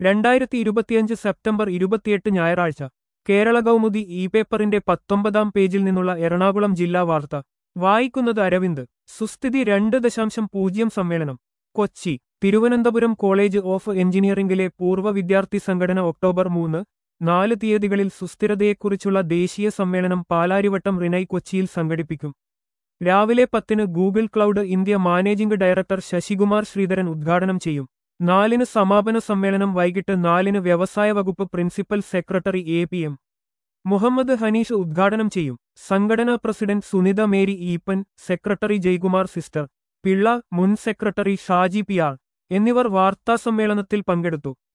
രണ്ടായിരത്തി ഇരുപത്തിയഞ്ച് സെപ്റ്റംബർ ഇരുപത്തിയെട്ട് ഞായറാഴ്ച കേരള കൗമുദി ഇ പേപ്പറിന്റെ പത്തൊമ്പതാം പേജിൽ നിന്നുള്ള എറണാകുളം ജില്ലാ വാർത്ത വായിക്കുന്നത് അരവിന്ദ് സുസ്ഥിതി രണ്ട് ദശാംശം പൂജ്യം സമ്മേളനം കൊച്ചി തിരുവനന്തപുരം കോളേജ് ഓഫ് എഞ്ചിനീയറിംഗിലെ പൂർവ്വ വിദ്യാർത്ഥി സംഘടന ഒക്ടോബർ മൂന്ന് നാല് തീയതികളിൽ സുസ്ഥിരതയെക്കുറിച്ചുള്ള ദേശീയ സമ്മേളനം പാലാരിവട്ടം റിനൈ കൊച്ചിയിൽ സംഘടിപ്പിക്കും രാവിലെ പത്തിന് Google Cloud India managing director Sasikumar Sreedharan ഉദ്ഘാടനം ചെയ്യും നാലിന് സമാപന സമ്മേളനം വൈകിട്ട് നാലിന് വ്യവസായ വകുപ്പ് principal secretary A P M Muhammad Hanish ഉദ്ഘാടനം ചെയ്യും സംഘടനാ president Sunitha Mary Eapen secretary Jaikumar sister Pillai മുൻ സെക്രട്ടറി ഷാജി പി ആർ എന്നിവർ വാർത്താസമ്മേളനത്തിൽ പങ്കെടുത്തു